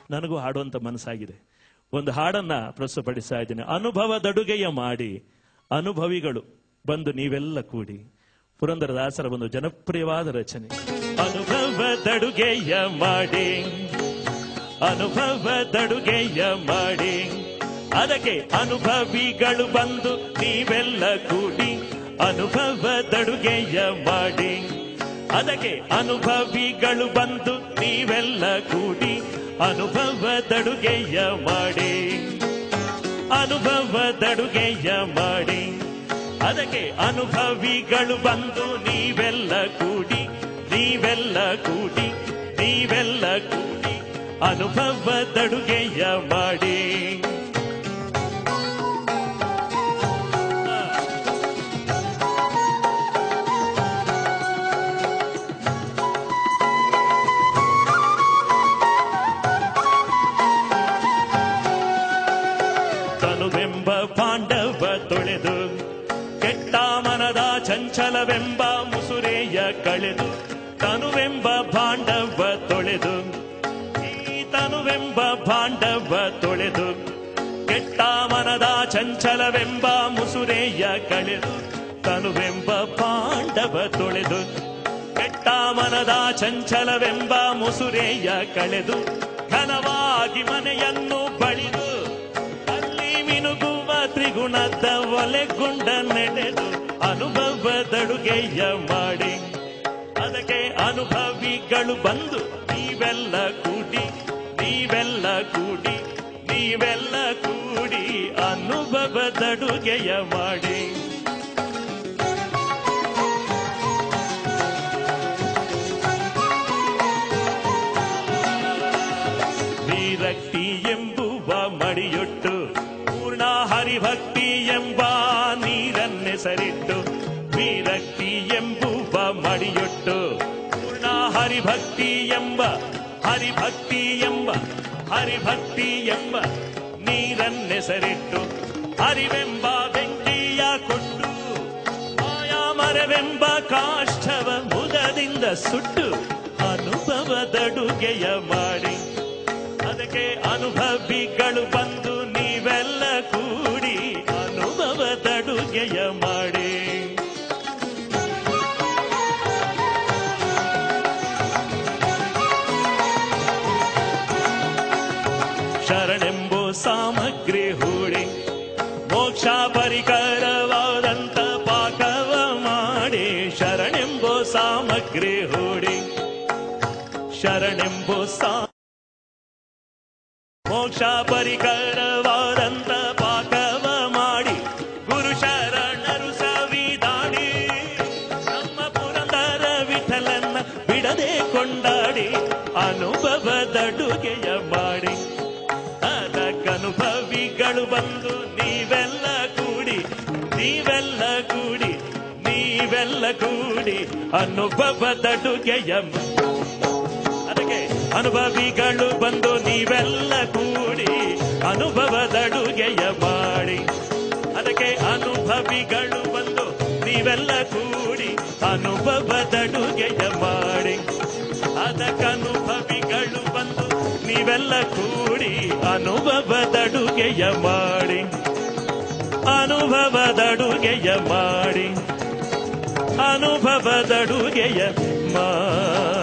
ನನಗೂ ಹಾಡುವಂತ ಮನಸ್ಸಾಗಿದೆ ಒಂದು ಹಾಡನ್ನ ಪ್ರಸ್ತುತಪಡಿಸ್ತಾ ಇದ್ದೀನಿ ಅನುಭವದಡುಗೆಯ ಮಾಡಿ ಅನುಭವಿಗಳು ಬಂದು ನೀವೆಲ್ಲ ಕೂಡಿ ಪುರಂದರದಾಸರ ಒಂದು ಜನಪ್ರಿಯವಾದ ರಚನೆ ಅನುಭವದಡುಗೆಯ ಮಾಡಿ ಅನುಭವದಡುಗೆಯ ಮಾಡಿ ಅದಕ್ಕೆ ಅನುಭವಿಗಳು ಬಂದು ನೀವೆಲ್ಲ ಕೂಡಿ ಅನುಭವದಡುಗೆಯ ಮಾಡಿ ಅದಕ್ಕೆ ಅನುಭವಿಗಳು ಬಂದು ನೀವೆಲ್ಲ ಕೂಡಿ ಅನುಭವದಡುಗೆಯ ಮಾಡಿ ಅನುಭವದಡುಗೆಯ ಮಾಡಿ ಅದಕ್ಕೆ ಅನುಭವಿಗಳು ಬಂದು ನೀವೆಲ್ಲ ಕೂಡಿ ನೀವೆಲ್ಲ ಕೂಡಿ ನೀವೆಲ್ಲ ಕೂಡಿ ಅನುಭವದಡುಗೆಯ ಮಾಡಿ ತನುವೆಂಬ ಪಾಂಡವ ತೊಳೆದು ಕೆಟ್ಟ ಮನದ ಚಂಚಲವೆಂಬ ಮುಸುರೆಯ ಕಳೆದು ತನುವೆಂಬ ಪಾಂಡವ ತೊಳೆದು ಈ ತನುವೆಂಬ ಪಾಂಡವ ತೊಳೆದು ಕೆಟ್ಟ ಮನದ ಚಂಚಲವೆಂಬ ಮುಸುರೆಯ ಕಳೆದು ತನುವೆಂಬ ಪಾಂಡವ ತೊಳೆದು ಕೆಟ್ಟ ಮನದ ಚಂಚಲವೆಂಬ ಮುಸುರೆಯ ಕಳೆದು ಘನವಾಗಿ ಮನೆಯನ್ನು ಬಳಿದು ಅಲ್ಲಿ ಮಿನುಗುವ ತ್ರಿಗುಣದ ಒಲೆಗುಂಡ ನಡೆದು ಅನುಭವದಡುಗೆಯ ಮಾಡಿ ಅದಕ್ಕೆ ಅನುಭವಿಗಳು ಬಂದು ನೀವೆಲ್ಲ ಕೂಡಿ ನೀವೆಲ್ಲ ಕೂಡಿ ನೀವೆಲ್ಲ ಕೂಡಿ ಅನುಭವದಡುಗೆಯ ಮಾಡಿ ವಿರಕ್ತಿ ಎಂಬುವ ಮಡಿಯೊಟ್ಟು ಪೂರ್ಣ ಹರಿಭಕ್ತಿ ಎಂಬ ನೀರನ್ನೆಸರಿಟ್ಟು ವಿರಕ್ತಿ ಎಂಬುವ ಮಡಿಯೊಟ್ಟು ಪೂರ್ಣ ಹರಿಭಕ್ತಿ ಎಂಬ ಹರಿಭಕ್ತಿ ಎಂಬ ಹರಿಭಕ್ತಿ ಎಂಬ ನೀರನ್ನೆಸರಿಟ್ಟು ಹರಿವೆಂಬ ಬೆಂಕಿಯ ಕೊಟ್ಟು ಮಾಯಾ ಮರವೆಂಬ ಕಾಷ್ಟವ ಮುದದಿಂದ ಸುಟ್ಟು ಅನುಭವದಡುಗೆಯ ಮಾಡಿ ಅದಕ್ಕೆ ಅನುಭವಿಗಳು ಬಂದು ನೀವೆಲ್ಲ ಕೂಡಿ ಅನುಭವದಡುಗೆಯ ಮಾಡಿ ಶರಣೆಂಬೋ ಸಾಮಗ್ರಿ ಹೂಡಿ ಮೋಕ್ಷ ಪರಿಕರವಾದಂತ ಪಾಕವ ಮಾಡಿ ಶರಣೆಂಬೋ ಸಾಮಗ್ರಿ ಹೂಡಿ ಶರಣೆಂಬೋ ಸಾ ಮೋಕ್ಷ ಪರಿಕರವಾದಂತ ಪಾಕವ ಮಾಡಿ ಗುರು ಶರಣರು ಸವಿದಾಡಿ ನಮ್ಮ ಪುರಂದರ ವಿಠಲನ್ನ ಬಿಡದೆ ಕೊಂಡಾಡಿ ಅನುಭವದಡುಗೆಯ ಮಾಡಿ ಅದಕ್ಕನುಭವಿಗಳು ಬಂದು ನೀವೆಲ್ಲ ಕೂಡಿ ನೀವೆಲ್ಲ ಕೂಡಿ ನೀವೆಲ್ಲ ಕೂಡಿ ಅನುಭವದಡುಗೆಯ ಅದಕ್ಕೆ ಅನುಭವಿಗಳು ಬಂದು ನೀವೆಲ್ಲ ಕೂಡಿ ಅನುಭವದಡುಗೆಯ ಮಾಡಿ ಅದಕ್ಕೆ ಅನುಭವಿಗಳು ಬಂದು ನೀವೆಲ್ಲ ಕೂಡಿ ಅನುಭವದಡುಗೆಯ ಮಾಡಿ ಅದಕ್ಕೆ ಅನುಭವಿಗಳು ಬಂದು ನೀವೆಲ್ಲ ಕೂಡಿ ಅನುಭವದಡುಗೆಯ ಮಾಡಿ ಅನುಭವದಡುಗೆಯ ಮಾಡಿ ಅನುಭವದಡುಗೆಯ ಮಾಡಿ